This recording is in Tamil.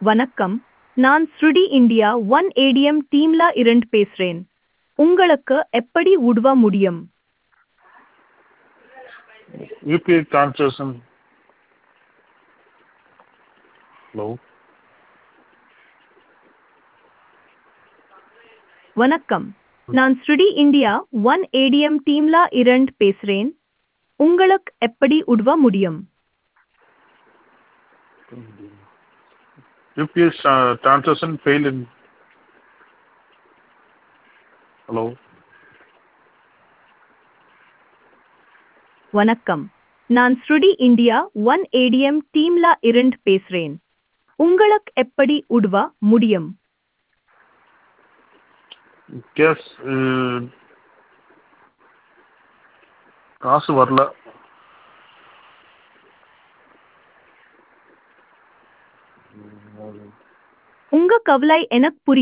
வணக்கம் நான் ஸ்ருடி இந்தியா ஒன் ஏடிஎம் டீம்ல இருந்து பேசுறேன் உங்களுக்கு எப்படி உதவ முடியும் யூபிஐ டிரான்சாக்ஷன் ஹலோ வணக்கம் நான் ஸ்ருடி இந்தியா ஒன் ஏடிஎம் டீம்ல இருந்து பேசுறேன் உங்களுக்கு எப்படி உதவ முடியும் யூபிஐ டிரான்சாக்ஷன் ஃபெயில் இன் ஹலோ வணக்கம் நான் ஸ்ருடி இந்தியா ஒன் ஏடிஎம் டீம்ல இருந்து பேசுறேன் உங்களுக்கு எப்படி உதவ முடியும் கேஸ் காசு வரல உங்க கவலை எனக்கு புரியுது